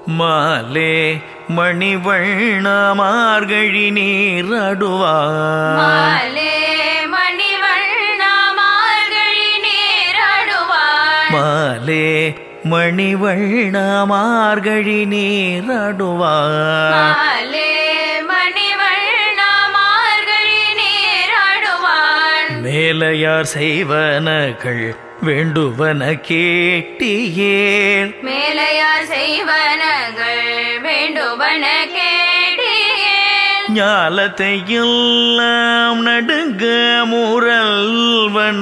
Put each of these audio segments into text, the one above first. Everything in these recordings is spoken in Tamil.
மாலே மணிவண்ண மார்கழி நீராடுவார் மாலே மணிவண்ண மார்கழி நீராடுவான் மாலே மணிவண்ண மார்கழி நீராடுவார் மாலே மணிவண்ண மார்கழி நீராடுவான் மேலையார் செய்வனகள் வேண்டுவன கேட்டியேல் மேலையார் செய்வனகள் வேண்டுவன கேட்டேன் ஞாலத்தை எல்லாம் நடுங்க முரல்வன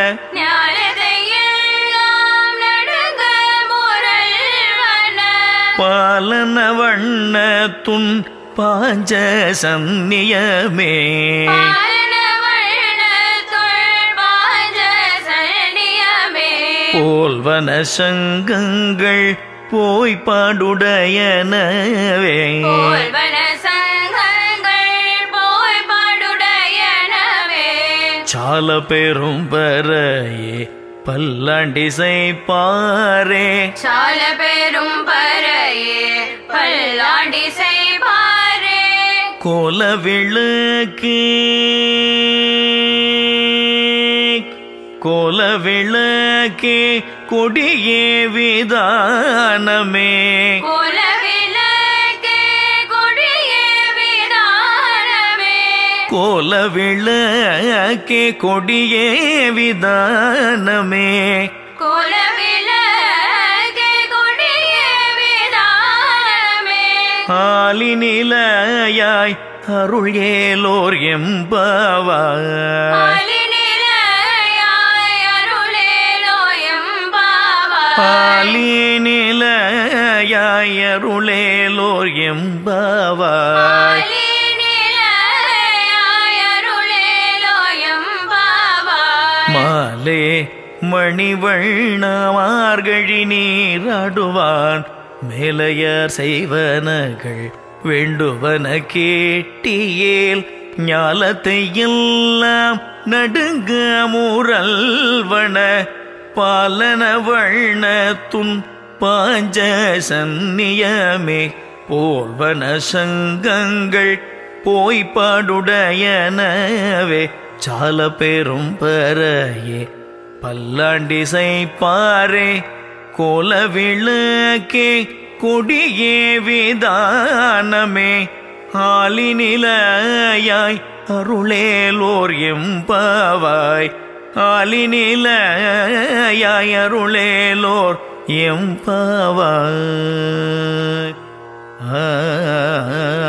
ஞானதையெல்லாம் நடுங்க முரல்வன பாலன வண்ண துன் பாஞ்ச சந்நியமே பாலனவண்ண தொழ்வாஞ்ச சரணியமே போல்வன சங்கங்கள் போய் பாடுடையனவே போல்வன சங்கங்கள் போய் பாடுடையனவே சால பெரும் பறையே பல்லாண்டிசை பாரே சால பெரும் பறையே பல்லாண்டி செய்பாரே கோல விளக்கு கோல விளக்கே கொடியே விதானமே குலவிளக்கே கொடியே விதானமே கோல விளக்கே கொடியே விதானமே குலவிளக்கே கொடியே விதானமே ஆலி நிலையாய் அருள் ஏலோர் எம்பாவாய் ஆலிநிலையாய் அருளேலோ எம்பாவாய். ஆலி நிலையாய் அருளேலோர் எம்பாவாய் ஆலிநிலையாய் அருளேலோ எம்பாவாய். மாலே மணிவண்ண மார்கழி நீராடுவான் மேலையார் செய்வனகள் வேண்டுவன கேட்டியேல் ஞாலத்தை எல்லாம் நடுங்க முரல்வன பாலன வண்ண துன் பாஞ்ச சந்நியமே போல்வன சங்கங்கள் போய் பாடுடையனவே சால பெரும் பறையே பல்லாண்டிசை பாரே கோல விளக்கே கொடியே விதானமே ஆலி நிலையாய் அருளேலோர் எம்பாவாய் ஆலி நிலையாய் அருளேலோர் எம்பாவாய் ஆ